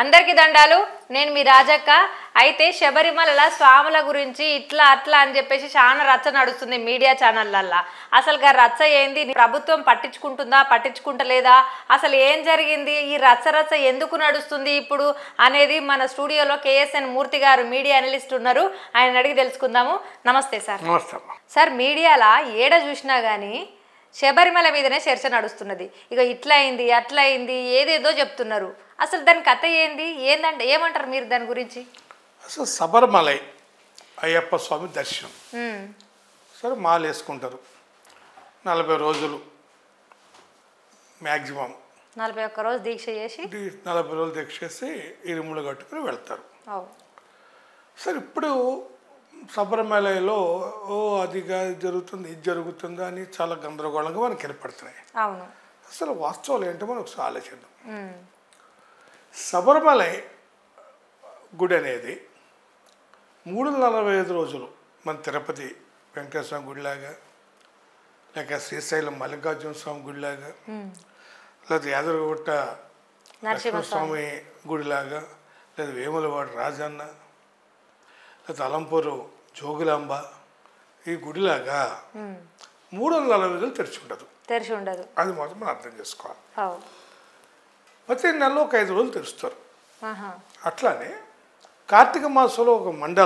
అందరికీ దండాలు నేను మీ రాజక్క అయితే శబరిమల స్వాముల గురించి ఇట్లా అట్లా అని చెప్పేసి చాలా రచ్చ నడుస్తుంది మీడియా ఛానళ్ళల్లో అసలు గా రచ్చ ఏంది ప్రభుత్వం పట్టించుకుంటుందా పట్టించుకుంటలేదా అసలు ఏం జరిగింది ఈ రచ్చ రచ్చ ఎందుకు నడుస్తుంది ఇప్పుడు అనేది మన స్టూడియోలో కేఎస్ఎన్ మూర్తి గారు మీడియా అనలిస్ట్ ఉన్నారు ఆయన అడిగి తెలుసుకుందాము నమస్తే సార్ నమస్తే అమ్మా సార్ మీడియాలా ఏడ చూసినా కానీ శబరిమల మీదనే చర్చ నడుస్తున్నది ఇక ఇట్లా అయింది అట్లా అయింది ఏదేదో చెప్తున్నారు అసలు దాని కథ ఏంది ఏందంటే ఏమంటారు మీరు దాని గురించి అసలు శబరిమలై అయ్యప్ప స్వామి దర్శనం ఉమ్, సరే మాలు వేసుకుంటారు నలభై రోజులు మ్యాక్సిమం నలభై ఒక్క రోజు దీక్ష చేసి నలభై రోజులు దీక్ష చేసి ఇరుములు కట్టుకుని వెళ్తారు ఓ, సరే ఇప్పుడు శబరిమలలో ఓ అది కాదు ఇది జరుగుతుంది ఇది జరుగుతుందా అని చాలా గందరగోళంగా మనకి ఏర్పడుతున్నాయి అవును అసలు వాస్తవాలు ఏంటో మనం ఒకసారి ఆలోచిద్దాం ఉమ్, శబరిమలై గుడి అనేది మూడు వందల నలభై ఐదు రోజులు మన తిరుపతి వెంకటేశ్వర స్వామి గుడిలాగా లేక శ్రీశైలం మల్లికార్జున స్వామి గుడిలాగా ఉమ్. లేదా యాదగిరిగుట్ట నరసింహస్వామి లక్ష్మణస్వామి గుడిలాగా లేదా వేములవాడ రాజన్న లేదా అలంపూరు జోగులాంబ ఈ గుడిలాగా ఉమ్, మూడు వందల నలభై రోజులు తెరిచి ఉండదు తెరిచి ఉండదు అది మాత్రం మనం అర్థం చేసుకోవాలి ఓ, ప్రతి నెలలో ఒక ఐదు రోజులు తెరుస్తారు ఆహా, అట్లానే కార్తీక మాసంలో ఒక మండల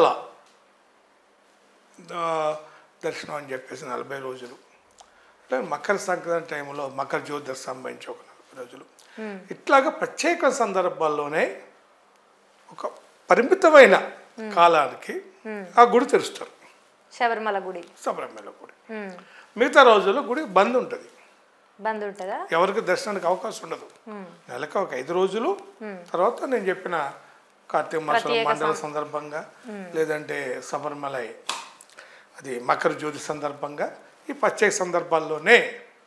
ఆ, దర్శనం అని చెప్పేసి నలభై రోజులు అంటే మకర సంక్రాంతి టైంలో మకర జ్యోతి సంబంధించి ఒక నలభై రోజులు ఇట్లాగా ప్రత్యేక సందర్భాల్లోనే ఒక పరిమితమైన కాలానికి ఆ గుడి తెరుస్తారు శబరిమల గుడి శబరిమల గుడి ఉమ్, మిగతా రోజుల్లో గుడి బంద్ ఉంటుంది బంద్ ఉంటుందా ఎవరికి దర్శనానికి అవకాశం ఉండదు ఉమ్, నెలకు ఒక ఐదు రోజులు తర్వాత నేను చెప్పిన కార్తీక మాసం మండల సందర్భంగా లేదంటే శబరిమలై అది మకర జ్యోతి సందర్భంగా ఈ ప్రత్యేక సందర్భాల్లోనే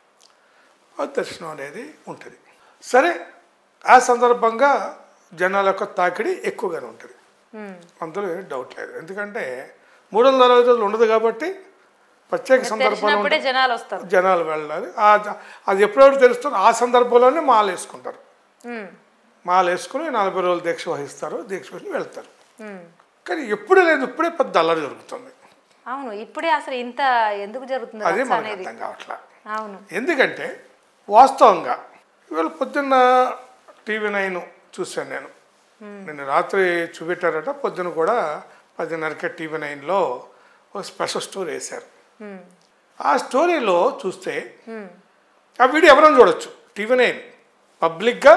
ఆ దర్శనం అనేది ఉంటుంది సరే ఆ సందర్భంగా జనాల యొక్క తాకిడి ఎక్కువగానే ఉంటుంది ఉమ్, అందులో ఏం డౌట్ లేదు ఎందుకంటే మూడు వందల అరవై రోజులు ఉండదు కాబట్టి ప్రత్యేక సందర్భంలో తెరిచినప్పుడే జనాలు వస్తారు జనాలు వెళ్ళాలి ఆ జ- అది ఎప్పుడెప్పుడు తెలుస్తుందో ఆ సందర్భంలోనే మాల వేసుకుంటారు ఉమ్, మాల వేసుకుని నలభై రోజులు దీక్ష వహిస్తారు దీక్ష వహించి వెళ్తారు ఉమ్. కానీ ఎప్పుడు లేదు ఇప్పుడే పెద్ద అల్లరి జరుగుతుంది అవును ఇప్పుడే అసలు ఇంత ఎందుకు జరుగుతుంది అదే రచ్చ మనకు అనేది అర్థం కావట్లా అవును ఎందుకంటే వాస్తవంగా ఇవాళ పొద్దున్న టీవీ నైన్ చూశాను నేను నిన్న రాత్రి చూపెట్టారట పొద్దున కూడా పదిన్నరకే టీవీ నైన్లో ఒక స్పెషల్ స్టోరీ వేశారు ఉమ్, ఆ స్టోరీలో చూస్తే ఉమ్. ఆ వీడియో ఎవరైనా చూడొచ్చు టీవీ నైన్ పబ్లిక్గా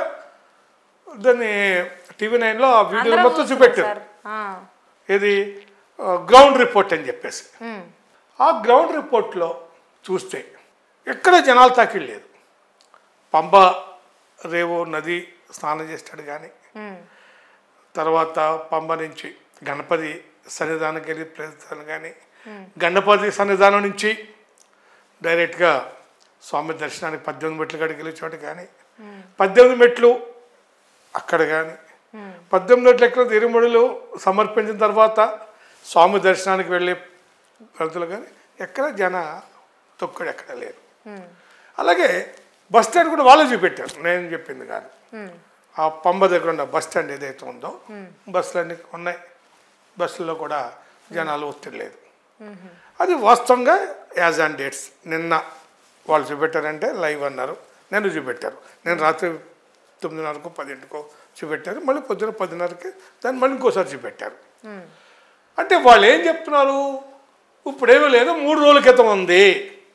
దాన్ని టీవీ నైన్లో ఆ వీడియో అందరూ మొత్తం చూస్తున్నారు చూపెట్టారు సార్. ఆ, ఇది గ్రౌండ్ రిపోర్ట్ అని చెప్పేసి ఉమ్, ఆ గ్రౌండ్ రిపోర్ట్లో చూస్తే ఎక్కడ జనాలు తాకిడి లేదు పంబ రేవో నది స్నానం చేస్తాడు కానీ ఉమ్, తర్వాత పంబ నుంచి గణపతి సన్నిధానంకి వెళ్ళి ప్రదేశాలు కానీ గణపతి సన్నిధానం నుంచి డైరెక్ట్గా స్వామి దర్శనానికి పద్దెనిమిది మెట్లు కాడికి వెళ్ళే చోట కానీ పద్దెనిమిది మెట్లు అక్కడ కానీ పద్దెనిమిది మెట్లు ఎక్కడ తిరుమడులు సమర్పించిన తర్వాత స్వామి దర్శనానికి వెళ్ళే ప్రజలు కానీ ఎక్కడ జన తొక్కడు ఎక్కడ లేరు ఉమ్, అలాగే బస్ స్టాండ్ కూడా వాళ్ళే చూపెట్టారు నేను చెప్పింది కాదు ఉమ్, ఆ పంబ దగ్గర ఉన్న బస్ స్టాండ్ ఏదైతే ఉందో బస్సులు అన్నీ ఉన్నాయి బస్సుల్లో కూడా జనాలు ఒత్తిడి లేదు అది వాస్తవంగా యాజ్ ఆన్ డేట్స్ నిన్న వాళ్ళు చూపెట్టారంటే లైవ్ అన్నారు నేను చూపెట్టారు నేను రాత్రి తొమ్మిదిన్నరకు పదింటికో చూపెట్టారు మళ్ళీ పొద్దున పదిన్నరకి దాన్ని మళ్ళీ ఇంకోసారి చూపెట్టారు ఉమ్. అంటే వాళ్ళు ఏం చెప్తున్నారు ఇప్పుడేమీ లేదు మూడు రోజుల క్రితం ఉంది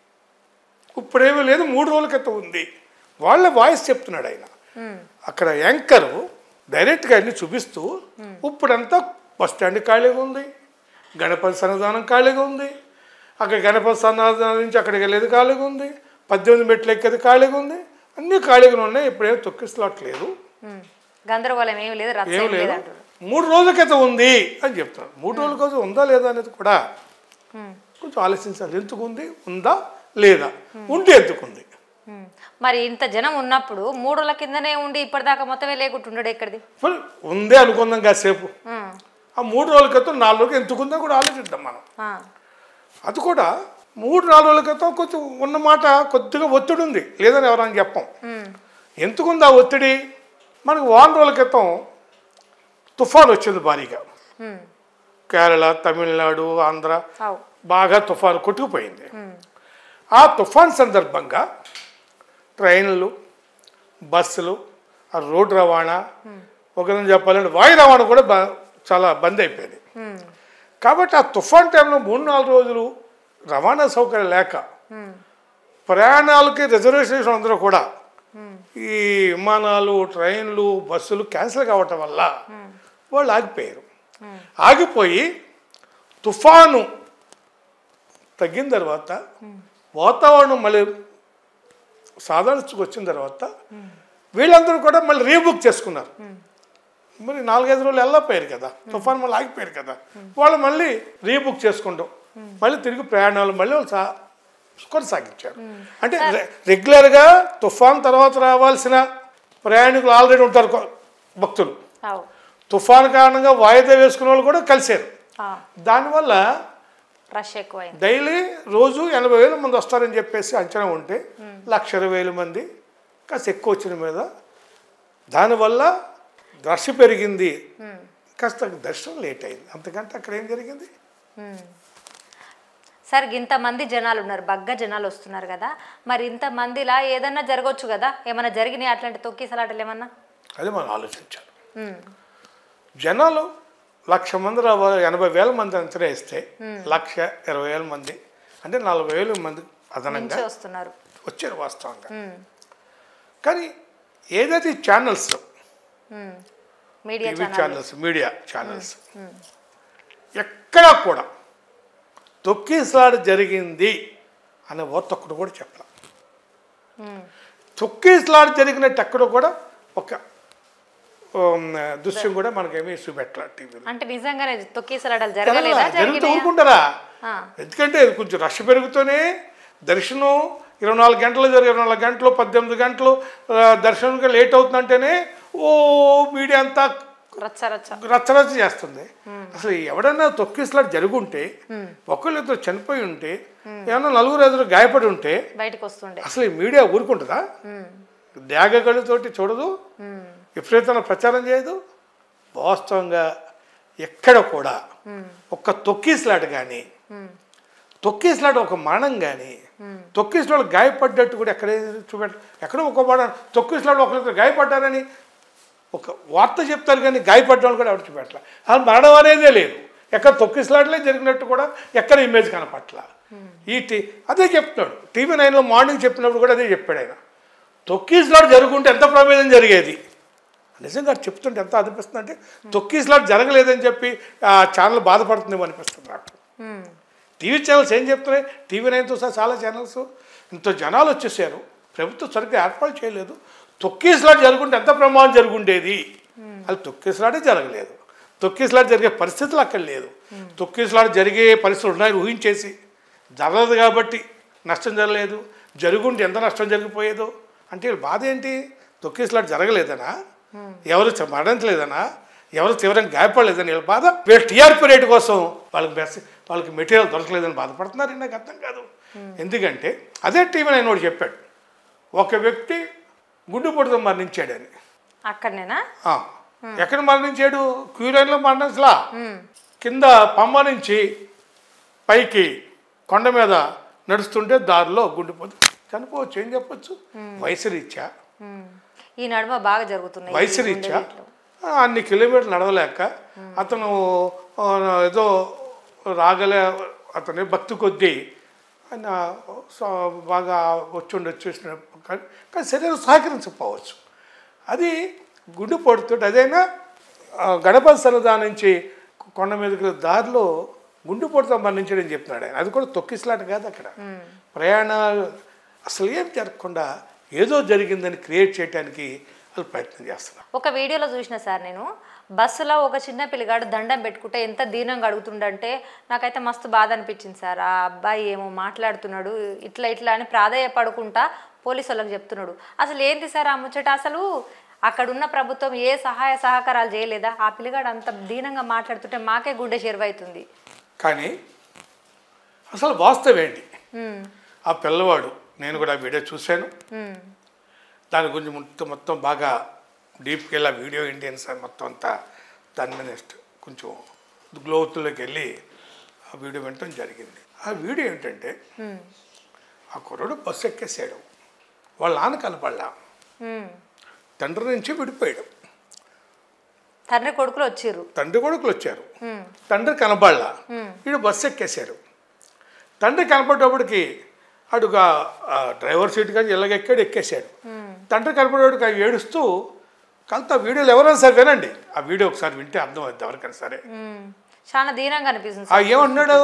ఇప్పుడేమీ లేదు మూడు రోజుల క్రితం ఉంది వాళ్ళ వాయిస్ చెప్తున్నాడు ఆయన అక్కడ యాంకరు డైరెక్ట్గా అన్ని చూపిస్తూ ఇప్పుడంతా బస్ స్టాండ్ ఖాళీగా ఉంది గణపతి సన్నిధానం ఖాళీగా ఉంది అక్కడ గణపతి సన్నిధానం నుంచి అక్కడికి వెళ్ళేది ఖాళీగా ఉంది పద్దెనిమిది మెట్లు ఎక్కేది ఖాళీగా ఉంది అన్నీ ఖాళీగా ఉన్నాయి ఇప్పుడేం తొక్కిసలాట్లేదు ఉమ్. గందరగోళం ఏమి లేదు రచ్చ ఏం ఏం లేదు లేదు అంటారు మూడు రోజుల క్రితం ఉంది అని చెప్తున్నారు మూడు రోజుల క్రితం ఉందా లేదా అనేది కూడా ఉమ్, కొంచెం ఆలోచించాలి ఎందుకు ఉంది ఉందా లేదా ఉంటే ఎందుకు ఉంది ఉమ్. మరి ఇంత జనం ఉన్నప్పుడు మూడు రోజుల కిందనే ఉండి ఇప్పటిదాకా మొత్తమే లేకుంటుండడు ఎక్కడిది ఫుల్ ఉందే అనుకుందాం కాసేపు ఉమ్, ఆ మూడు రోజుల క్రితం నాలుగు రోజులు ఎందుకు ఉందో కూడా ఆలోచిద్దాం మనం ఆ, అది కూడా మూడు నాలుగు రోజుల క్రితం కొంచెం ఉన్న మాట కొద్దిగా ఒత్తిడి ఉంది లేదని ఎవరైనా చెప్పం ఉమ్, ఎందుకుంది ఆ ఒత్తిడి మనకు వారం రోజుల క్రితం తుఫాన్ వచ్చింది భారీగా ఉమ్, కేరళ తమిళనాడు ఆంధ్ర అవు బాగా తుఫాను కొట్టుకుపోయింది ఆ తుఫాన్ సందర్భంగా ట్రైన్లు బస్సులు ఆ రోడ్డు రవాణా ఒక విధంగా చెప్పాలంటే వాయు రవాణా కూడా బా- చాలా బంద్ అయిపోయింది ఉమ్, కాబట్టి ఆ తుఫాన్ టైంలో మూడు నాలుగు రోజులు రవాణా సౌకర్యం లేక ఉమ్, ప్రయాణాలకి రిజర్వేషన్ అందరూ కూడా ఈ విమానాలు ట్రైన్లు బస్సులు క్యాన్సిల్ కావటం వల్ల వాళ్ళు ఆగిపోయారు ఆగిపోయి తుఫాను తగ్గిన తర్వాత వాతావరణం మళ్ళీ సాధారణ స్థితికి వచ్చిన తర్వాత వీళ్ళందరూ కూడా మళ్ళీ రీబుక్ చేసుకున్నారు మరి నాలుగైదు రోజులు వెళ్ళకపోయారు కదా తుఫాన్ మళ్ళీ ఆగిపోయారు కదా వాళ్ళు మళ్ళీ రీబుక్ చేసుకుంటాం మళ్ళీ తిరిగి ప్రయాణాలు మళ్ళీ వాళ్ళు సా కొనసాగించారు అంటే రె- రెగ్యులర్గా తుఫాన్ తర్వాత రావాల్సిన ప్రయాణికులు ఆల్రెడీ ఉంటారు కొ- భక్తులు అవు తుఫాన్ కారణంగా వాయిదా వేసుకునే వాళ్ళు కూడా కలిశారు ఆ, దానివల్ల రష్ ఎక్కువైంది డైలీ రోజు ఎనభై వేల మంది వస్తారని చెప్పేసి అంచనా ఉంటే లక్ష ఇరవై వేల మంది కాస్త ఎక్కువ వచ్చిన మీద దానివల్ల రష్ పెరిగింది కాస్త దర్శనం లేట్ అయింది అంతకంటే అక్కడ ఏం జరిగింది సార్ ఇంతమంది జనాలు ఉన్నారు బగ్గ జనాలు వస్తున్నారు కదా మరి ఇంతమందిలా ఏదన్నా జరగవచ్చు కదా ఏమైనా జరిగినాయి అట్లాంటి తొక్కిసలాటలు ఏమన్నా అది మనం ఆలోచించాలి ఉమ్, జనాలు లక్ష మంది రావాలి ఎనభై వేల మంది అంచనా వేస్తే లక్ష ఇరవై వేల మంది అంటే నలభై వేల మంది అదనంగా నుంచి వస్తున్నారు వచ్చారు వాస్తవంగా ఉమ్, కానీ ఏదైతే channels um. Media TV channel channels media channels ఎక్కడా కూడా తొక్కిసలాట జరిగింది అనే వార్త ఒక్కడు కూడా చెప్పాల తొక్కిసలాట జరిగినట్టు ఎక్కడ కూడా ఒక ఉమ్, దృశ్యం కూడా మనకేమీ చూపెట్టాల టీవీలో అంటే నిజంగానే తొక్కిసలాటలు జరగలేదా జరుగుతూ జరిగినాయా ఊరుకుంటారా ఆ. ఎందుకంటే ఇది కొంచెం రష్ పెరుగుతూనే దర్శనం ఇరవై నాలుగు గంటలు జరిగి ఇరవై నాలుగు గంటలు పద్దెనిమిది గంటలు ఆ, దర్శనంగా లేట్ అవుతుందంటేనే ఓ మీడియా అంతా రచ్చ రచ్చ రచ్చరచ్చ చేస్తుంది అసలు ఎవడన్నా తొక్కిసలాట జరుగుంటే ఒకళ్ళు ఇద్దరు చనిపోయి ఉంటే ఏమన్నా నలుగురు ఐదుగురు గాయపడి ఉంటే బయటకు వస్తుండే అసలు ఈ మీడియా ఊరుకుంటుందా ఉమ్, త్యాగగడితోటి చూడదు ఉమ్, విపరీతమైన ప్రచారం చేయదు వాస్తవంగా ఎక్కడ కూడా ఒక్క తొక్కిసలాట కానీ ఉమ్, తొక్కిసలాట ఒక మరణం కానీ తొక్కిసలాట గాయపడ్డట్టు కూడా ఎక్కడ చూపెట్ట ఎక్కడో ఒక మాట తొక్కిసలాట ఒకరిద్దరు గాయపడ్డారని ఒక వార్త చెప్తారు కానీ గాయపడ్డాను కూడా ఎవరు చూపెట్టాల అది మరణం అనేదే లేదు ఎక్కడ తొక్కిసలాటలే జరిగినట్టు కూడా ఎక్కడ ఇమేజ్ కనపట్ల ఈ టీ అదే చెప్తున్నాడు టీవీ నైన్లో మార్నింగ్ చెప్పినప్పుడు కూడా అదే చెప్పాడు ఆయన తొక్కిసలాట జరుగుంటే ఎంత ప్రమాదం జరిగేది నిజంగా చెప్తుంటే ఎంత అనిపిస్తుంది అంటే తొక్కిసలాట జరగలేదని చెప్పి ఆ ఛానల్ బాధపడుతుందేమో అనిపిస్తుంది నాకు ఉమ్, టీవీ ఛానల్స్ ఏం చెప్తున్నాయి టీవీ నైన్తో సహా చాలా ఛానల్స్ ఇంత జనాలు వచ్చేసారు ప్రభుత్వం సరిగ్గా ఏర్పాటు చేయలేదు తొక్కేసలాట జరుగుంటే ఎంత ప్రమాదం జరుగుండేది అది తొక్కేసలాటే జరగలేదు తొక్కేసలాట జరిగే పరిస్థితులు అక్కడ లేదు తొక్కేసలాట జరిగే పరిస్థితులు ఉన్నాయని ఊహించేసి జరగదు కాబట్టి నష్టం జరగలేదు జరుగుంటే ఎంత నష్టం జరిగిపోయేదో అంటే వీళ్ళ బాధ ఏంటి తొక్కేసలాట జరగలేదనా ఎవరు చ- మరణించలేదనా ఎవరు తీవ్రంగా గాయపడలేదని వీళ్ళ బాధ వీళ్ళ టీఆర్పీ రేటు కోసం వాళ్ళకి బెస్ వాళ్ళకి మెటీరియల్ దొరకలేదని బాధపడుతున్నారు నాకు అర్థం కాదు ఎందుకంటే అదే టీవీ నేను ఒకటి చెప్పాడు ఒక వ్యక్తి గుండెపోటుతో మరణించాడని అక్కడనేనా ఆ, ఎక్కడ మరణించాడు క్యూరైన్లో మరణించలా ఉమ్, కింద పంబ నుంచి పైకి కొండ మీద నడుస్తుంటే దారిలో గుండెపోతే చనిపోవచ్చు ఏం చెప్పొచ్చు వయసు రీత్యా ఉమ్. ఈ నడుమ బాగా జరుగుతున్నాయి ఈ వయసు గుండె రీత్యా రేట్లు. ఆ, అన్ని కిలోమీటర్లు నడవలేక అతను ఆ, ఏదో రాగలే అతని భక్తి కొద్దీ ఆయన స- బాగా వచ్చి ఉండొచ్చు కానీ కానీ శరీరం సహకరించకపోవచ్చు అది గుండెపోటుతో అదైనా ఆ, గణపతి సన్నిధానం నుంచి కొండ మీదకి దారిలో గుండెపోటుతో మరణించాడని చెప్తున్నాడు ఆయన అది కూడా తొక్కిసలాట కాదు అక్కడ ప్రయాణాలు అసలు ఏం జరగకుండా ఏదో జరిగిందని క్రియేట్ చేయడానికి వాళ్ళు ప్రయత్నం చేస్తున్నారు ఒక వీడియోలో చూసిన సార్ నేను బస్సులో ఒక చిన్న పిల్లగాడు దండం పెట్టుకుంటే ఎంత దీనంగా అడుగుతుండంటే నాకైతే మస్తు బాధ అనిపించింది సార్ ఆ అబ్బాయి ఏమో మాట్లాడుతున్నాడు ఇట్లా ఇట్లా అని ప్రాధాయపడుకుంటా పోలీసు వాళ్ళకి చెప్తున్నాడు అసలు ఏంది సార్ ఆ ముచ్చట అసలు అక్కడున్న ప్రభుత్వం ఏ సహాయ సహకారాలు చేయలేదా ఆ పిల్లగాడు అంత దీనంగా మాట్లాడుతుంటే మాకే గుండె చెరువైతుంది కానీ అసలు వాస్తవం ఏంటి ఉమ్, ఆ పిల్లవాడు నేను కూడా ఆ వీడియో చూశాను ఉమ్, దాని గురించి మొత్తం మొత్తం బాగా డీప్కి వెళ్ళి ఆ వీడియో ఏంటి అని సార్ మొత్తం అంతా దాని మీద నెక్స్ట్ కొంచెం గ్లోత్లోకి వెళ్ళి ఆ వీడియో వినటం జరిగింది ఆ వీడియో ఏంటంటే ఉమ్, ఆ కుర్రాడు బస్సు ఎక్కేసాడు వాళ్ళ నాన్న కనపడలా ఉమ్. తండ్రి నుంచి విడిపోయాడు తండ్రి కొడుకులు వచ్చిర్రు తండ్రి కొడుకులు వచ్చారు ఉమ్, తండ్రి కనపడలా వీడు బస్సు ఎక్కేశాడు తండ్రి కనపడేటప్పటికి అడుగా డ్రైవర్ సీట్ కానీ ఇలాగెక్కాడు ఎక్కేశాడు తండ్రి కనపడేవాడికి ఆ ఏడుస్తూ కలిత ఆ వీడియోలు ఎవరైనా సరే వినండి ఆ వీడియో ఒకసారి వింటే అర్థమవుతుంది ఎవరికైనా సరే ఉమ్. చాలా దీనంగా అనిపిస్తుంది ఆ ఏమంటున్నాడు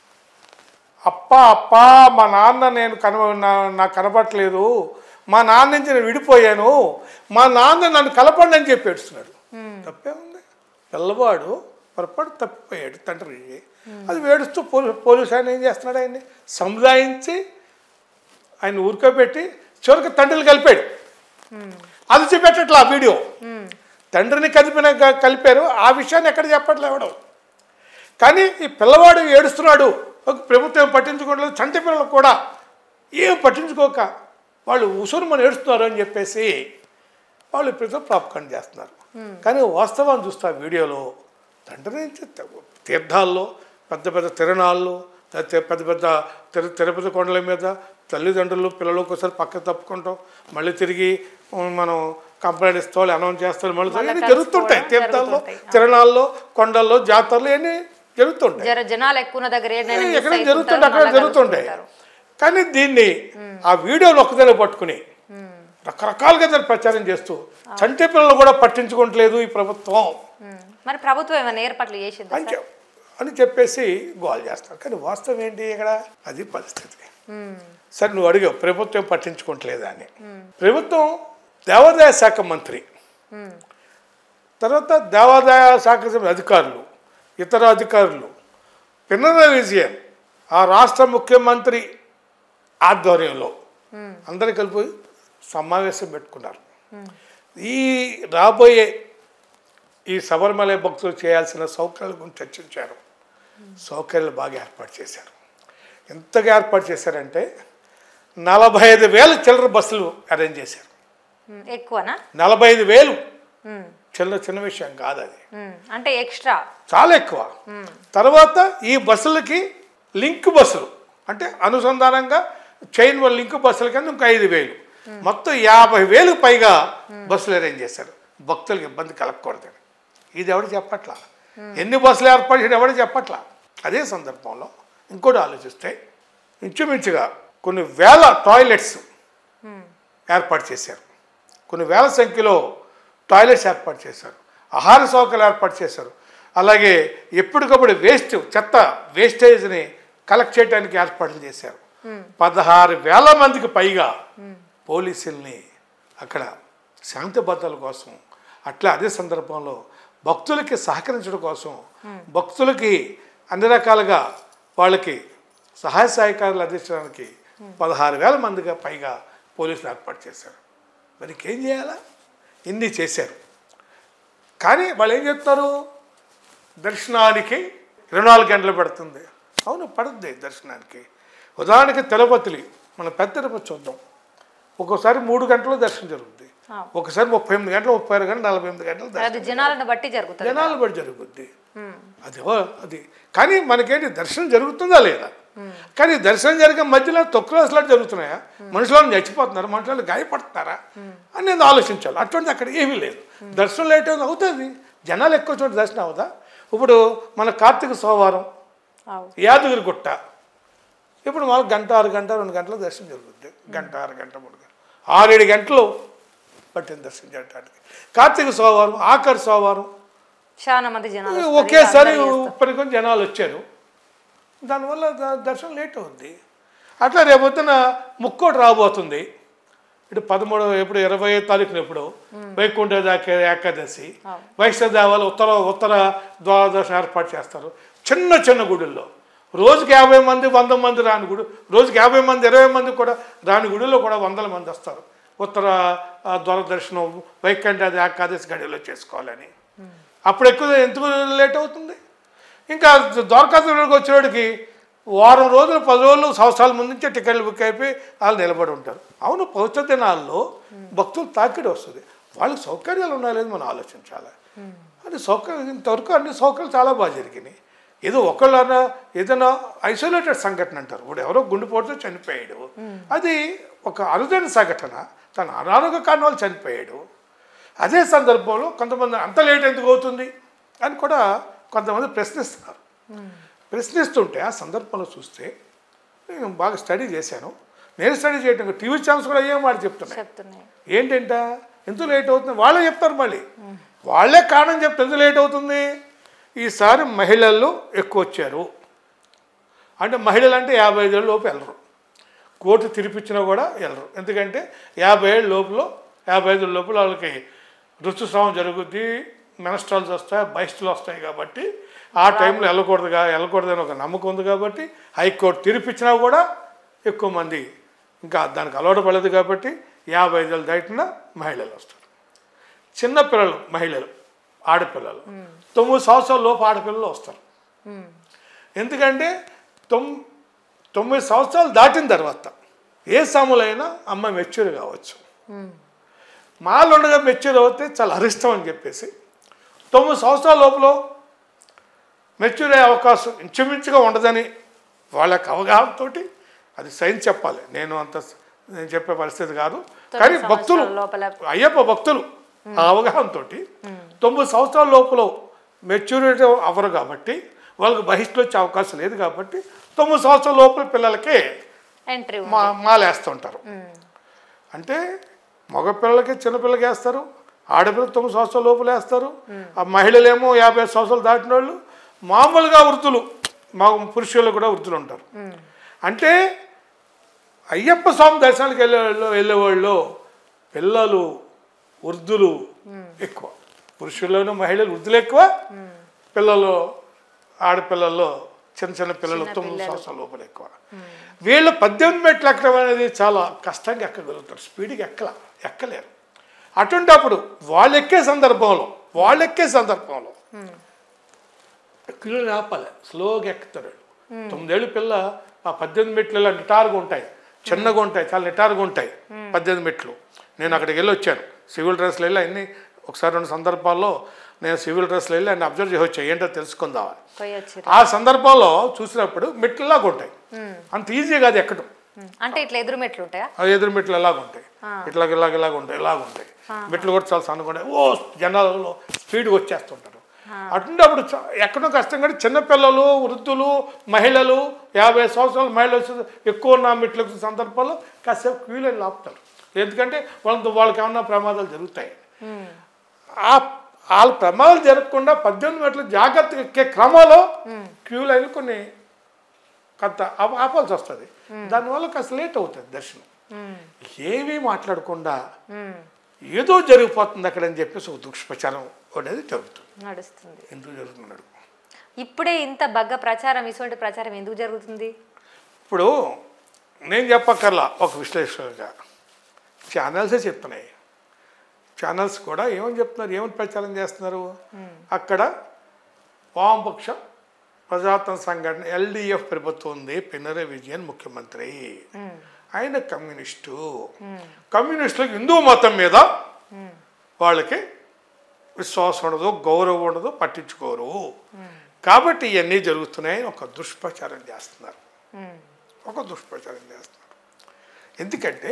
అప్పా అప్పా మా నాన్న నేను కన నా- నాకు కనపట్లేదు మా నాన్న నుంచి నేను విడిపోయాను మా నాన్న నన్ను కలపండి అని చెప్పి ఏడుస్తున్నాడు తప్పే ఉంది పిల్లవాడు పొరపాటు తప్పిపోయాడు తండ్రి అది వేడుస్తూ పోలీ పోలీసు ఆయన ఏం చేస్తున్నాడు ఆయన్ని సముదాయించి ఆయన ఊరుకోబెట్టి చివరికి తండ్రిని కలిపాడు అది చూపెట్టట్లా ఆ వీడియో తండ్రిని కలిపిన కలిపారు ఆ విషయాన్ని ఎక్కడ చెప్పట్లే ఎవడం కానీ ఈ పిల్లవాడు ఏడుస్తున్నాడు ఒక ప్రభుత్వం పట్టించుకోవట్లేదు చంటి పిల్లలు కూడా ఏం పట్టించుకోక వాళ్ళు ఉసురుమని ఏడుస్తున్నారు అని చెప్పేసి వాళ్ళు ఇప్పుడు ప్రాపకాండ చేస్తున్నారు కానీ వాస్తవాన్ని చూస్తే ఆ వీడియోలో తండ్రి నుంచి త- తీర్థాల్లో పెద్ద పెద్ద తిరణాల్లో లేకపోతే పెద్ద పెద్ద తిర తిరుపతి కొండల మీద తల్లిదండ్రులు పిల్లలు ఒకసారి పక్క తప్పుకుంటాం మళ్ళీ తిరిగి ఉమ్, మనం కంప్లైంట్ ఇస్తాం అనౌన్స్ చేస్తాం మళ్ళీ ఇవన్నీ కలుసుకోవడం జరుగుతుంటాయి తీర్థాల్లో జరుగుతుంటాయి. తిరణాల్లో కొండల్లో జాతరలు ఇవన్నీ జరుగుతుంటాయి జర జనాలు ఎక్కువ ఉన్న దగ్గర ఏదైనా miss ఎక్కడ అయితుంటారు, జరుగుతుంటే అక్కడ మళ్ళా జరుగుతుంటాయి కలుసుకుంటారు. కానీ దీన్ని ఆ వీడియోలు ఒక్కదాన్ని పట్టుకుని రకరకాలుగా దాన్ని ప్రచారం చేస్తూ చంటి పిల్లలు కూడా పట్టించుకోవట్లేదు ఈ ప్రభుత్వం ఉమ్. మరి ప్రభుత్వం ఏమైనా ఏర్పాట్లు చేసింది అని చెప్ అని చెప్పేసి గోల్ చేస్తారు కానీ వాస్తవం ఏంటి ఇక్కడ అది పరిస్థితి సరే నువ్వు అడిగావు ప్రభుత్వం పట్టించుకోవట్లేదా అని ప్రభుత్వం దేవాదాయ శాఖ మంత్రి తర్వాత దేవాదాయ శాఖ సంబంధించిన అధికారులు ఇతర అధికారులు పినరయి విజయన్ ఆ రాష్ట్ర ముఖ్యమంత్రి ఆధ్వర్యంలో అందరు కలిపి సమావేశం పెట్టుకున్నారు ఈ రాబోయే ఈ శబరిమల భక్తులు చేయాల్సిన సౌకర్యాల గురించి చర్చించారు సౌకర్యాలు బాగా ఏర్పాటు చేశారు ఎంతగా ఏర్పాటు చేశారంటే నలభై ఐదు వేల చిల్లర బస్సులు అరేంజ్ చేశారు ఉమ్, ఎక్కువనా నలభై ఐదు వేలు ఉమ్, చిన్న చిన్న విషయం కాదు అది ఉమ్. అంటే ఎక్స్ట్రా చాలా ఎక్కువ తర్వాత ఈ బస్సులకి లింక్ బస్సులు అంటే అనుసంధానంగా చైన్ వల్ల లింక్ బస్సుల కింద ఇంకా ఐదు వేలు మొత్తం యాభై వేలకు పైగా బస్సులు అరేంజ్ చేశారు భక్తులకు ఇబ్బంది కలగకూడదని ఇది ఎవడు చెప్పట్లా ఎన్ని బస్సులు ఏర్పాటు చేయడం ఎవడు చెప్పట్లా అదే సందర్భంలో ఇంకోటి ఆలోచిస్తే ఇంచుమించుగా కొన్ని వేల టాయిలెట్స్ ఏర్పాటు చేశారు కొన్ని వేల సంఖ్యలో టాయిలెట్స్ ఏర్పాటు చేశారు ఆహార సౌకర్యాలు ఏర్పాటు చేశారు అలాగే ఎప్పటికప్పుడు వేస్ట్ చెత్త వేస్టేజ్ని కలెక్ట్ చేయడానికి ఏర్పాట్లు చేశారు పదహారు వేల మందికి పైగా పోలీసుల్ని అక్కడ శాంతి భద్రతల కోసం అట్లా అదే సందర్భంలో భక్తులకి సహకరించడం కోసం భక్తులకి అన్ని రకాలుగా వాళ్ళకి సహాయ సహకారాలు అందించడానికి పదహారు వేల మందిగా పైగా పోలీసులు ఏర్పాటు చేశారు మరి ఇంకేం చేయాలా ఇన్ని చేశారు కానీ వాళ్ళు ఏం చెప్తారు దర్శనానికి ఇరవై నాలుగు గంటలు పడుతుంది అవును పడుతుంది దర్శనానికి ఉదాహరణకి తిరుపతిలి మన పెద్ద తిరుపతి చూద్దాం ఒక్కోసారి మూడు గంటలు దర్శనం జరుగుద్ది ఆ. ఒకసారి ముప్పై ఎనిమిది గంటలు ముప్పై ఆరు గంటలు నలభై ఎనిమిది గంటలు దర్శనం అది జనాలను బట్టి జరుగుతుంది జనాలు బట్టి జరుగుద్ది ఉమ్, అది ఓ- అది కానీ మనకేంటి దర్శనం జరుగుతుందా లేదా కానీ దర్శనం జరిగే మధ్యలో తొక్కులు అసలు జరుగుతున్నాయా మనుషులను చచ్చిపోతున్నారు మనుషులు గాయపడుతున్నారా అని నేను ఆలోచించాలి అటువంటిది అక్కడ ఏమీ లేదు దర్శనం లేట్ అవుతుంది అవుతుంది జనాలు ఎక్కువ చోట దర్శనం అవుదా ఇప్పుడు మన కార్తీక సోమవారం అవు. యాదగిరి గుట్ట ఇప్పుడు మాకు గంట ఆరు గంట రెండు గంటల దర్శనం జరుగుద్ది గంట ఆరు గంట మూడు గంటలు ఆరేడు గంటలు పట్టింది దర్శనం చేయడానికి కార్తీక సోమవారం ఆఖరి సోమవారం చాలా మంది జనాలు వస్తారు. ఒకేసారి అందరూ చేస్తారు. ఉప్పరికి జనాలు వచ్చారు దానివల్ల ద- దర్శనం లేట్ అవుద్ది అట్లా రేపొద్దున ముక్కోటి రాబోతుంది ఇటు పదమూడు ఎప్పుడు ఇరవై తారీఖున ఎప్పుడు వైకుంఠ ఏకా- ఏకాదశి అవును. వైష్ణవ దేవాలు ఉత్తర ఉత్తర ద్వాదశ ఏర్పాటు చేస్తారు చిన్న చిన్న గుడుల్లో రోజుకి యాభై మంది వంద మంది రాని గుడి రోజుకి యాభై మంది ఇరవై మంది కూడా రాని గుడిలో కూడా వందల మంది వస్తారు ఉత్తర ఆ, ద్వార దర్శనం వైకుంఠ ఏకాదశి గడిలో చేసుకోవాలని అప్పుడు ఎక్కువ ఎందుకు లేట్ అవుతుంది ఇంకా ద్వారకాధుడికి వచ్చేవాడికి వారం రోజులు పది రోజులు సంవత్సరాల ముందు నుంచే టికెట్లు బుక్ అయిపోయి వాళ్ళు నిలబడి ఉంటారు అవును పవిత్ర దినాల్లో భక్తులు తాకిడి వస్తుంది వాళ్ళకి సౌకర్యాలు ఉన్నాయో లేదో మనం ఆలోచించాలి అన్ని సౌకర్యం ఇంతవరకు అన్ని సౌకర్యాలు చాలా బాగా జరిగినాయి ఏదో ఒకళ్ళన్నా ఏదైనా ఐసోలేటెడ్ సంఘటన అంటారు ఇప్పుడు ఎవరో గుండెపోటుతో చనిపోయాడు అది ఒక అరుదైన సంఘటన తన అనారోగ్య కారణాలు చనిపోయాడు అదే సందర్భంలో కొంతమంది అంత లేట్ ఎందుకు అవుతుంది అని కూడా కొంతమంది ప్రశ్నిస్తున్నారు ప్రశ్నిస్తుంటే ఆ సందర్భంలో చూస్తే నేను బాగా స్టడీ చేశాను నేను స్టడీ చేయటం టీవీ ఛానల్స్ కూడా ఏం మాట చెప్తున్నాయి చెప్తున్నాయి ఏంటంట ఎందుకు లేట్ అవుతుంది వాళ్ళే చెప్తారు మళ్ళీ వాళ్ళే కారణం చెప్తే ఎందుకు లేట్ అవుతుంది ఈసారి మహిళలు ఎక్కువ వచ్చారు అంటే మహిళలు అంటే యాభై ఐదు ఏళ్ళ లోపు వెళ్ళరు కోర్టు తిరిపించినా కూడా వెళ్ళరు ఎందుకంటే యాభై ఏళ్ళ లోపల యాభై ఐదు లోపల వాళ్ళకి ఋతుస్రావం జరుగుద్ది మెనస్ట్రాల్స్ వస్తాయి బహిష్టులు వస్తాయి కాబట్టి ఆ టైంలో వెళ్ళకూడదుగా వెళ్ళకూడదని ఒక నమ్మకం ఉంది కాబట్టి హైకోర్టు తీర్పిచ్చినా కూడా ఎక్కువ మంది ఇంకా దానికి అలవాటు పడలేదు కాబట్టి యాభై ఐదు ఏళ్ళు దాటిన మహిళలు వస్తారు చిన్నపిల్లలు మహిళలు ఆడపిల్లలు తొమ్మిది సంవత్సరాల లోపు ఆడపిల్లలు వస్తారు ఎందుకంటే తొమ్ తొమ్మిది సంవత్సరాలు దాటిన తర్వాత ఏ సమయంలో అమ్మాయి మెచ్యూర్ కావచ్చు మాలు ఉండగా మెచ్యూర్ అవుతే చాలా అరిష్టం అని చెప్పేసి తొమ్మిది సంవత్సరాల లోపల మెచ్యూర్ అయ్యే అవకాశం ఇంచుమించుగా ఉండదని వాళ్ళకి అవగాహనతోటి అది సైన్స్ చెప్పాలి నేను అంత నేను చెప్పే పరిస్థితి కాదు కానీ భక్తులు సంవత్సరాల లోపల అయ్యప్ప భక్తులు ఆ అవగాహనతో తొమ్మిది సంవత్సరాల లోపల మెచ్యూరిటీ అవ్వరు కాబట్టి వాళ్ళకి బహిష్లు వచ్చే అవకాశం లేదు కాబట్టి తొమ్మిది సంవత్సరాల లోపల పిల్లలకి ఎంట్రీ మా మాలేస్తుంటారు అంటే మగపిల్లలకి చిన్నపిల్లలకి వేస్తారు ఆడపిల్లలు తొమ్మిది సంవత్సరాల లోపల వేస్తారు ఆ మహిళలేమో యాభై ఐదు సంవత్సరాలు దాటిన వాళ్ళు మామూలుగా వృద్ధులు మా పురుషులు కూడా వృద్ధులు ఉంటారు అంటే అయ్యప్ప స్వామి దర్శనానికి వెళ్ళే వాళ్ళు వెళ్ళేవాళ్ళు పిల్లలు వృద్ధులు ఎక్కువ పురుషుల్లోనూ మహిళలు వృద్ధులు ఎక్కువ పిల్లలు ఆడపిల్లల్లో చిన్న చిన్న పిల్లలు తొమ్మిది సంవత్సరాల లోపల ఎక్కువ వీళ్ళు పద్దెనిమిది మెట్లు ఎక్కడం అనేది చాలా కష్టంగా ఎక్కగలుగుతారు స్పీడ్గా ఎక్కల ఎక్కలేరు అటువంటప్పుడు వాళ్ళు ఎక్కే సందర్భంలో వాళ్ళు ఎక్కే సందర్భంలో కిలో ఆపాలి స్లోగా ఎక్కుతాడు తొమ్మిదేళ్ళు పిల్ల ఆ పద్దెనిమిది మెట్లు ఇలా నిటారుగా ఉంటాయి చిన్నగా ఉంటాయి చాలా నిటారుగా ఉంటాయి పద్దెనిమిది మెట్లు నేను అక్కడికి వెళ్ళి వచ్చాను సివిల్ డ్రెస్లు వెళ్ళి అన్ని ఒకసారి రెండు సందర్భాల్లో నేను సివిల్ డ్రెస్లు వెళ్ళి అన్ని అబ్జర్వ్ చేసి వచ్చాను ఏంటో తెలుసుకుందామని పోయి వచ్చి ఆ సందర్భంలో చూసినప్పుడు మెట్లులాగా ఉంటాయి అంత ఈజీ కాదు ఎక్కడం అంటే ఇట్లా ఎదురు మెట్లు ఉంటాయా ఆ ఎదురు మెట్లు ఎలాగ ఉంటాయి ఇట్లాగ ఇలాగ ఇలాగ ఉంటాయి ఇలాగ ఉంటాయి మెట్లు కూడా చాలా సన్నగా ఉంటాయి ఓ జనాలలో స్పీడ్గా వచ్చేస్తుంటారు అటువంటిప్పుడు చ- ఎక్కడో కష్టం కానీ చిన్నపిల్లలు వృద్ధులు మహిళలు యాభై సంవత్సరాల మహిళలు వచ్చే ఎక్కువ ఉన్న మెట్లు ఎక్కుతున్న సందర్భాల్లో కాసేపు క్యూలో ఆపుతారు ఎందుకంటే వాళ్ళతో వాళ్ళకి ఏమన్నా ప్రమాదాలు జరుగుతాయి ఆ వాళ్ళ ప్రమాదాలు జరగకుండా పద్దెనిమిది మెట్లు జాగ్రత్తగా ఎక్కే క్రమంలో క్యూ లైన్ కొన్ని కొంత ఆప- ఆపాల్సి వస్తుంది దానివల్ల కాస్త లేట్ అవుతుంది దర్శనం ఏమీ మాట్లాడకుండా ఏదో జరిగిపోతుంది అక్కడ అని చెప్పేసి ఒక దుష్ప్రచారం అనేది జరుగుతుంది నడుస్తుంది ఎందుకు జరుగుతున్నాడు ఇప్పుడే ఇంత బగ్గ ప్రచారం ఇటువంటి ప్రచారం ఎందుకు జరుగుతుంది ఇప్పుడు నేను చెప్పక్కర్లా ఒక విశ్లేషకుగా ఛానల్సే చెప్తున్నాయి ఛానల్స్ కూడా ఏమని చెప్తున్నారు ఏమని ప్రచారం చేస్తున్నారు అక్కడ వామపక్ష ప్రజాతంత్ర సంఘటన ఎల్డిఎఫ్ ప్రభుత్వం ఉంది పినరే విజయన్ ముఖ్యమంత్రి ఆయన కమ్యూనిస్టు కమ్యూనిస్టులకు హిందూ మతం మీద వాళ్ళకి విశ్వాసం ఉండదు గౌరవం ఉండదు పట్టించుకోరు కాబట్టి ఇవన్నీ జరుగుతున్నాయని ఒక దుష్ప్రచారం చేస్తున్నారు ఒక దుష్ప్రచారం చేస్తున్నారు ఎందుకంటే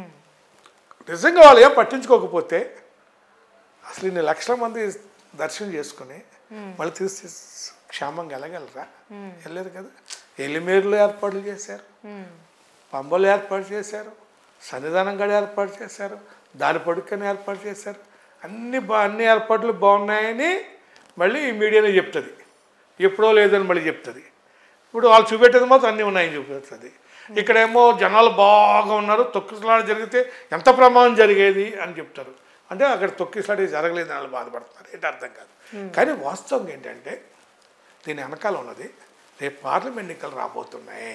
నిజంగా వాళ్ళు ఏం పట్టించుకోకపోతే అసలు ఇన్ని లక్షల మంది దర్శనం చేసుకుని మళ్ళీ తీసి క్షేమంగా వెళ్ళగలరా వెళ్ళలేరు కదా ఎలిమేరులో ఏర్పాట్లు చేశారు పంబలు ఏర్పాటు చేశారు సన్నిధానం గడి ఏర్పాటు చేశారు దాని పడుకని ఏర్పాటు చేశారు అన్ని బా అన్ని ఏర్పాట్లు బాగున్నాయని మళ్ళీ ఈ మీడియానే చెప్తుంది ఎప్పుడో లేదని మళ్ళీ చెప్తుంది ఇప్పుడు వాళ్ళు చూపెట్టేది మాత్రం అన్నీ ఉన్నాయని చూపెడుతుంది ఇక్కడేమో జనాలు బాగా ఉన్నారు తొక్కిసలాట జరిగితే ఎంత ప్రమాదం జరిగేది అని చెప్తారు అంటే అక్కడ తొక్కిసలాట జరగలేదు వాళ్ళు బాధపడుతున్నారు ఏంటి అర్థం కాదు కానీ వాస్తవం ఏంటంటే దీని వెనకాల ఉన్నది రేపు పార్లమెంట్ ఎన్నికలు రాబోతున్నాయి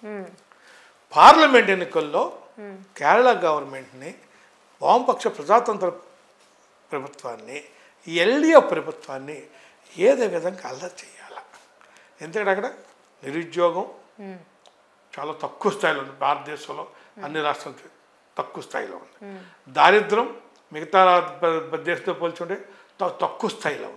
పార్లమెంట్ ఎన్నికల్లో కేరళ గవర్నమెంట్ని వామపక్ష ప్రజాతంత్ర ప్రభుత్వాన్ని ఎల్డిఎఫ్ ప్రభుత్వాన్ని ఏదో విధంగా అల్లరి చేయాలి ఎందుకంటే అక్కడ నిరుద్యోగం చాలా తక్కువ స్థాయిలో ఉంది భారతదేశంలో అన్ని రాష్ట్రాలకి తక్కువ స్థాయిలో ఉంది దారిద్రం మిగతా రా- బ- బ- దేశంతో పోల్చుంటే త- తక్కువ స్థాయిలో ఉంది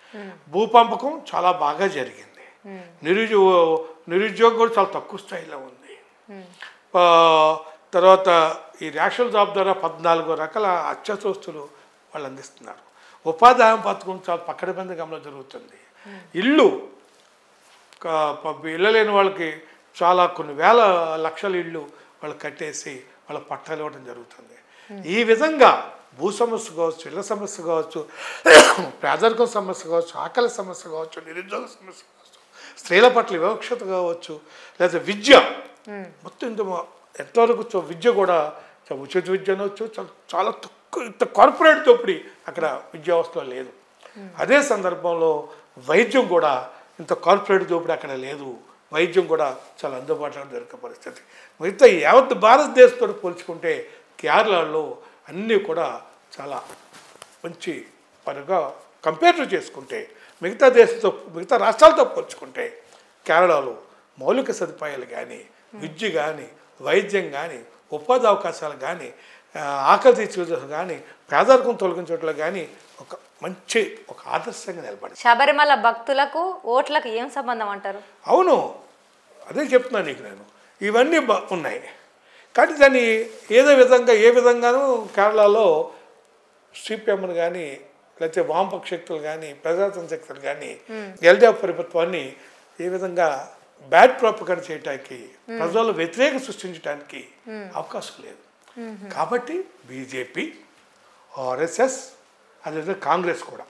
భూపంపకం చాలా బాగా జరిగింది నిరుద్యో నిరుద్యోగం కూడా చాలా తక్కువ స్థాయిలో ఉంది ఆ, తర్వాత ఈ రేషన్ జాబ్ ద్వారా పద్నాలుగు రకాల అత్యవసర వస్తువులు వాళ్ళు అందిస్తున్నారు ఉపాధి హామీ పథకం చాలా పక్కడబందీ జరుగుతుంది ఇల్లు క- ప- ఇళ్ళ లేని వాళ్ళకి చాలా కొన్ని వేల లక్షల ఇళ్ళు వాళ్ళు కట్టేసి వాళ్ళ పట్టాలు ఇవ్వడం జరుగుతుంది ఈ విధంగా భూ సమస్య కావచ్చు ఇళ్ళ సమస్య కావచ్చు పేదరికం సమస్య కావచ్చు ఆకలి సమస్య కావచ్చు నిరుద్యోగ సమస్య కావచ్చు స్త్రీల పట్ల వివక్షత కావచ్చు లేదా విద్య మొత్తం ఇంత మొ- ఎంతవరకు చూ- విద్య కూడా చా- ఉచిత విద్య అనవచ్చు చాలా చాలా తక్కువ ఇంత కార్పొరేట్ దోపిడీ అక్కడ విద్యా వ్యవస్థలో లేదు అదే సందర్భంలో వైద్యం కూడా ఇంత కార్పొరేట్ దోపిడీ అక్కడ లేదు వైద్యం కూడా చాలా అందుబాటులో దొరికే పరిస్థితి మిగతా యావత్ భారతదేశంతో పోల్చుకుంటే కేరళలో అన్నీ కూడా చాలా మంచి పనిగా కంపేర్ చేసుకుంటే మిగతా దేశంతో మిగతా రాష్ట్రాలతో పోల్చుకుంటే కేరళలో మౌలిక సదుపాయాలు కానీ విద్య కానీ వైద్యం కానీ ఉపాధి అవకాశాలు కానీ ఆ, ఆకలి తీర్చేది కానీ పేదరికం తొలగించట్లో కానీ ఒక మంచి ఒక ఆదర్శంగా నిలబడింది శబరిమల భక్తులకు ఓట్లకు ఏం సంబంధం అంటారు అవును అదే చెప్తున్నాను నీకు నేను ఇవన్నీ బా ఉన్నాయి కానీ దాన్ని ఏదో విధంగా ఏ విధంగానూ కేరళలో సిపిఎంను కానీ లేకపోతే వామపక్ష శక్తులు కానీ ప్రజాతంత్ర శక్తులు కానీ ఎల్డిఎఫ్ ప్రభుత్వాన్ని ఏ విధంగా బ్యాడ్ ప్రాపకం చేయడానికి ప్రజల్లో వ్యతిరేక సృష్టించడానికి అవకాశం లేదు కాబట్టి బీజేపీ ఆర్ఎస్ఎస్ అదే కాంగ్రెస్ కూడా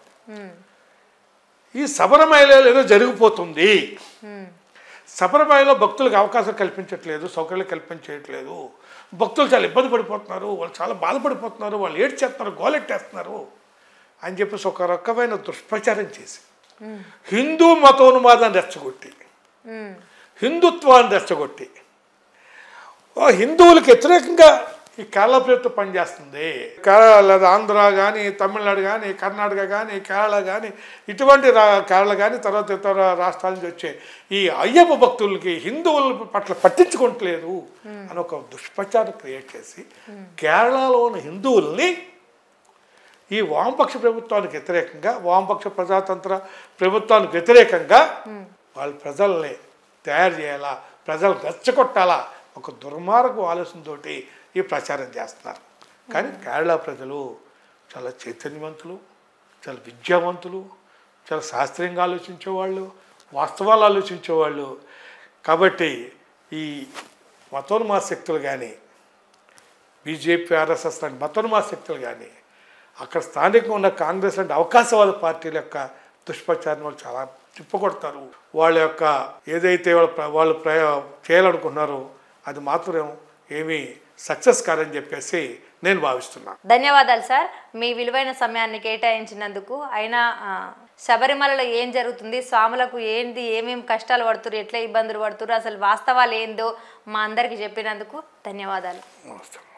ఈ శబరిమలలో ఏదో జరిగిపోతుంది శబరిమలలో భక్తులకు అవకాశం కల్పించట్లేదు సౌకర్యాలు కల్పించట్లేదు భక్తులు చాలా ఇబ్బంది పడిపోతున్నారు వాళ్ళు చాలా బాధపడిపోతున్నారు వాళ్ళు ఏడ్చేస్తున్నారు గోలెట్టేస్తున్నారు అని చెప్పేసి ఒక రకమైన దుష్ప్రచారం చేసి హిందూ మతోన్మాదాన్ని రెచ్చగొట్టి ఉమ్, హిందుత్వాన్ని రెచ్చగొట్టి ఓ హిందువులకు వ్యతిరేకంగా ఈ కేరళ ప్రభుత్వం పనిచేస్తుంది కేరళ లేదా ఆంధ్ర కానీ తమిళనాడు కానీ కర్ణాటక కానీ కేరళ కానీ ఇటువంటి రా కేరళ కానీ తర్వాత ఇతర రాష్ట్రాల నుంచి వచ్చే ఈ అయ్యప్ప భక్తులకి హిందువుల పట్ల పట్టించుకోవట్లేదు అని ఒక దుష్ప్రచారం క్రియేట్ చేసి కేరళలో ఉన్న హిందువుల్ని ఈ వామపక్ష ప్రభుత్వానికి వ్యతిరేకంగా వామపక్ష ప్రజాతంత్ర ప్రభుత్వానికి వ్యతిరేకంగా వాళ్ళ ప్రజల్ని తయారు చేయాలా ప్రజలు రెచ్చగొట్టాలా ఒక దుర్మార్గ ఆలోచనతోటి ఈ ప్రచారం చేస్తున్నారు కానీ కేరళ ప్రజలు చాలా చైతన్యవంతులు చాలా విద్యావంతులు చాలా శాస్త్రీయంగా ఆలోచించేవాళ్ళు వాస్తవాలు ఆలోచించేవాళ్ళు కాబట్టి ఈ మతోన్మాద శక్తులు కానీ బీజేపీ ఆర్ఎస్ఎస్ లాంటి మతోన్మాద శక్తులు కానీ అక్కడ స్థానికంగా ఉన్న కాంగ్రెస్ లాంటి అవకాశవాద పార్టీల యొక్క దుష్ప్రచారం వాళ్ళు చాలా తిప్పకొడతారు వాళ్ళ యొక్క ఏదైతే వాళ్ళ ప్ర- వాళ్ళు ప్రయ చేయాలనుకున్నారో అది మాత్రం ఏమీ సక్సెస్ కాదని చెప్పేసి నేను భావిస్తున్నాను ధన్యవాదాలు సార్ మీ విలువైన సమయాన్ని కేటాయించినందుకు అయినా ఆ, శబరిమలలో ఏం జరుగుతుంది స్వాములకు ఏంటి ఏమేమి కష్టాలు పడుతున్నారు ఎట్లా ఇబ్బందులు పడుతున్నారు అసలు వాస్తవాలు ఏందో మా అందరికి చెప్పినందుకు ధన్యవాదాలు నమస్తే